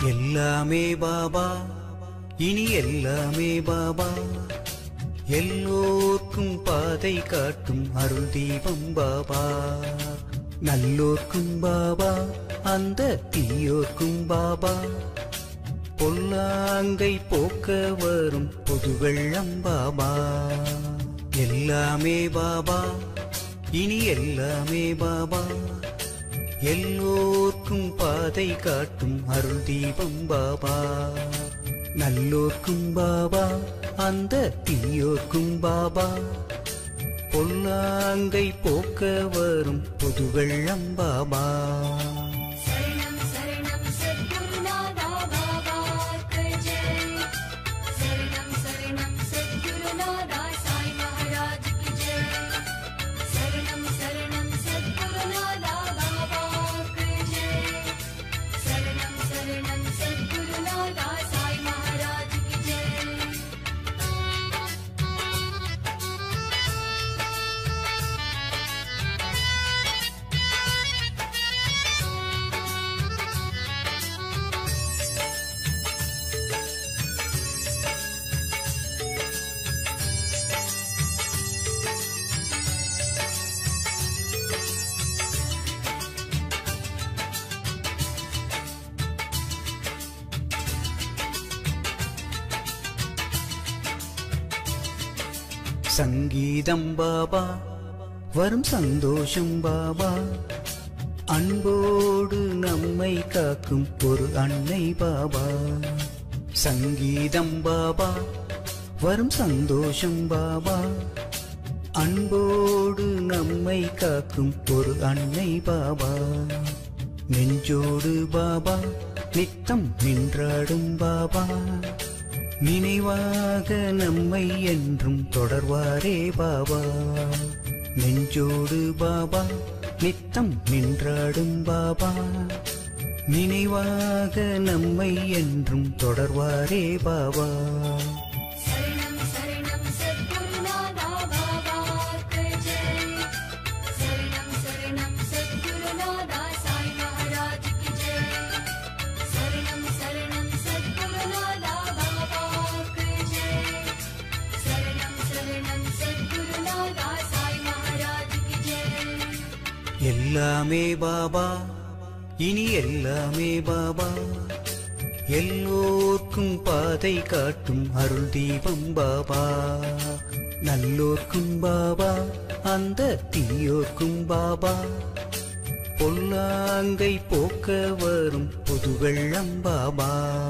எல்லாமே பாபா இனி எல்லாமே பாபா எல்லோர்க்கும் பாதை காட்டும் அருள் தீபம் பாபா நல்லோர்க்கும் பாபா அந்த தீயோர்க்கும் பாபா பொல்லாங்கை போக்க வரும் புது வெள்ளம் பாபா எல்லாமே பாபா இனி எல்லாமே பாபா எல்லோர்க்கும் பாதை காட்டும் அருள் தீபம் பாபா நல்லோர்க்கும் பாபா அந்த தீயோர்க்கும் பாபா பொல்லாங்கை போக்க வரும் புது வெள்ளம் பாபா சரணம் சரணம் சத்குருநாதா பாபாக்கு ஜெய் சரணம் சரணம் சத்குருநாதா சாய் மகாராஜ் கி ஜெய் சரணம் சரணம் சத்குருநாதா பாபாக்கு ஜெய் சரணம் சரணம் சத்குருநாதா சாய் மகாராஜ் கி ஜெய் சங்கீதம் பாபா வரும் சந்தோஷம் பாபா அன்போடு நம்மை காக்கும் ஒரு அன்னை பாபா சங்கீதம் பாபா வரும் சந்தோஷம் பாபா அன்போடு நம்மை காக்கும் ஒரு அன்னை பாபா நெஞ்சோடு பாபா நித்தம் நின்றாடும் பாபா நினைவாக நம்மை என்றும் தொடர்வாரே பாபா நெஞ்சோடு பாபா நித்தம் நின்றாடும் பாபா நினைவாக நம்மை என்றும் தொடர்வாரே பாபா சரணம் சரணம் சத்குருநாதா பாபாக்கு ஜெய் சரணம் சரணம் சத்குருநாதா சாய் மகாராஜ் கி ஜெய் சரணம் சரணம் சத்குருநாதா பாபாக்கு ஜெய் சரணம் சரணம் சத்குருநாதா சாய் மகாராஜ் கி ஜெய் எல்லாமே பாபா இனி எல்லாமே பாபா எல்லோர்க்கும் பாதை காட்டும் அருள் தீபம் பாபா நல்லோர்க்கும் பாபா அந்த தீயோர்க்கும் பாபா பொல்லாங்கை போக்க வரும் புது வெள்ளம் பாபா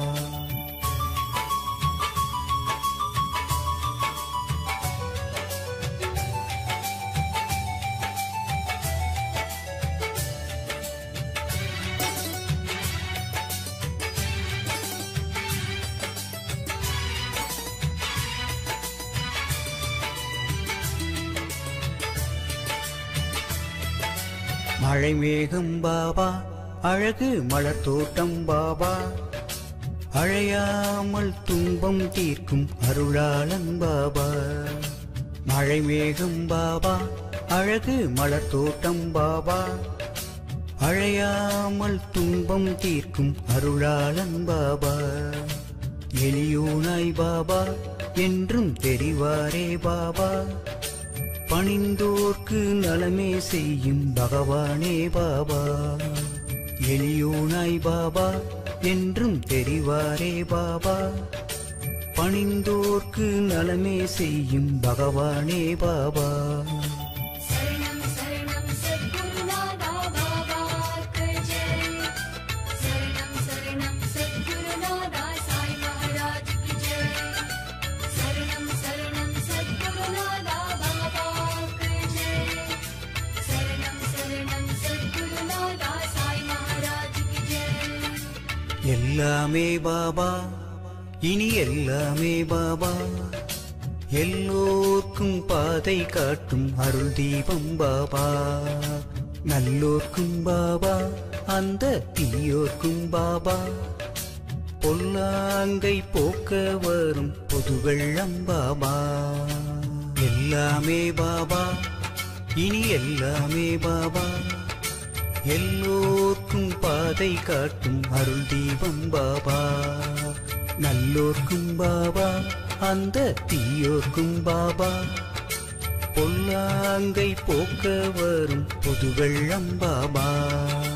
மழை மேகம் பாபா அழகு மலர் தோட்டம் பாபா அழையாமல் துன்பம் தீர்க்கும் அருளாளன் பாபா மழை மேகம் பாபா அழகு மலர் தோட்டம் பாபா அழையாமல் துன்பம் தீர்க்கும் அருளாளன் பாபா எளியோனாய் பாபா என்றும் தெரிவாரே பாபா பணிந்தோர்க்கு நலமே செய்யும் பகவானே பாபா எளியோனாய் பாபா என்றும் தெரிவாரே பாபா பணிந்தோர்க்கு நலமே செய்யும் பகவானே பாபா சரணம் சரணம் சத்குருநாதா பாபாக்கு ஜெய் சரணம் சரணம் சத்குருநாதா சாய் மகாராஜ் கி ஜெய் சரணம் சரணம் சத்குருநாதா பாபாக்கு ஜெய் சரணம் சரணம் சத்குருநாதா சாய் மகாராஜ் கி ஜெய் எல்லாமே பாபா இனி எல்லாமே பாபா எல்லோர்க்கும் பாதை காட்டும் அருள் தீபம் பாபா நல்லோர்க்கும் பாபா அந்த தீயோர்க்கும் பாபா பொல்லாங்கை போக்க வரும் புது வெள்ளம் பாபா எல்லாமே பாபா இனி எல்லாமே பாபா எல்லோர்க்கும் பாதை காட்டும் அருள் தீபம் பாபா நல்லோர்க்கும் பாபா அந்த தீயோர்க்கும் பாபா பொல்லாங்கை போக்க வரும் பொது வெள்ளம் பாபா